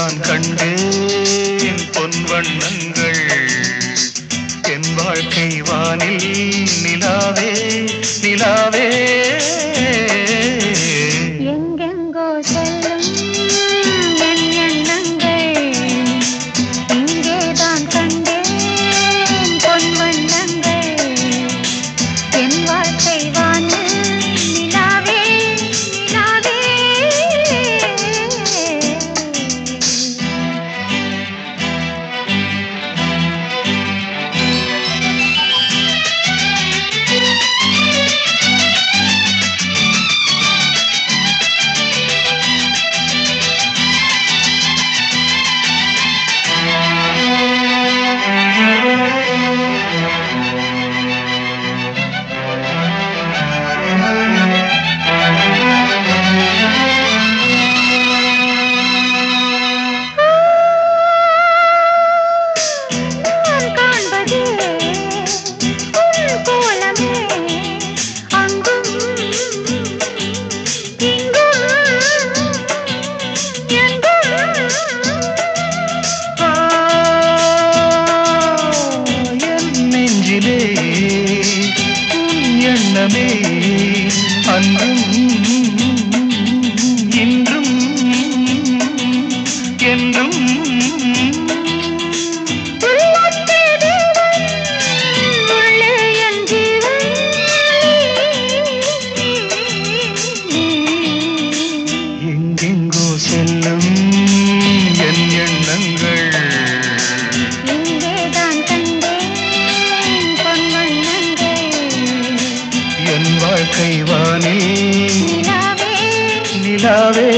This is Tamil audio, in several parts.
இங்கேதான் கண்டேன் பொன் வண்ணங்கள் என் வாழ்க்கை வானில் நிலாவே நிலாவே எங்கெங்கோ செல்லும் என் எண்ணங்கள் இங்கேதான் கண்டேன் பொன் வண்ணங்கள் என் வாழ்க்கை வானில் நிலாவே நிலாவே நான் காண்பதே உன் கோலமே அங்கும் இங்கும் எங்கும் ஆ, என் நெஞ்சிலே உன் எண்ணமே அன்றும் இன்றும் என்றும் உள்ளத்தே தேவன் உள்ளே என் ஜீவன் எங்கெங்கோ செல்லும் என் எண்ணங்கள் இங்கேதான் கண்டேன் பொன் வண்ணங்கள் என் வாழ்க்கை வானில் நிலாவே நிலாவே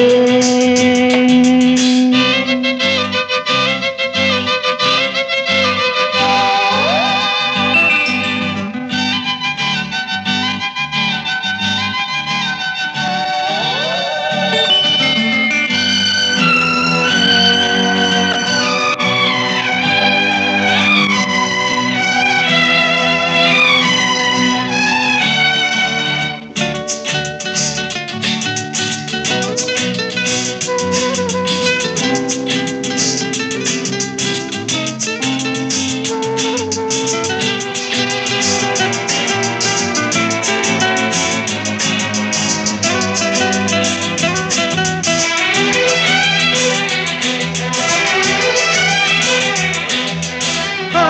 ஆ,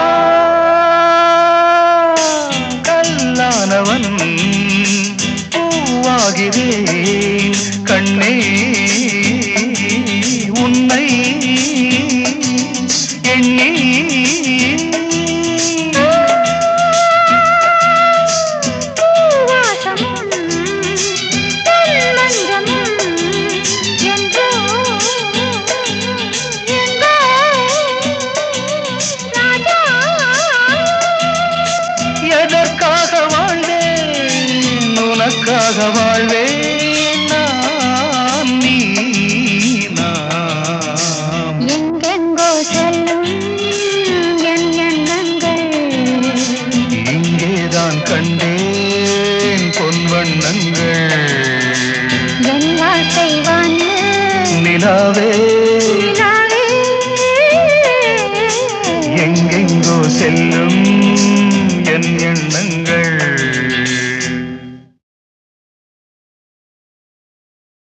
கல்லானவன் பூவாகிறேன் கண்ணே உன்னை எண்ணி பூவாசமும் பொன் மஞ்சமும் என்றோ எங்கோ ராஜா எதற்காக வாழ்வேன் உனக்காக வாழ்வேன் நான் நீ நாம் எங்கெங்கோ செல்லும் என் எண்ணங்கள் இங்கேதான் கண்டேன் பொன் வண்ணங்கள் என் வாழ்க்கை வான்னு நிலாவே நிலாவே எங்கெங்கோ செல்லும் என் எண்ணங்கள்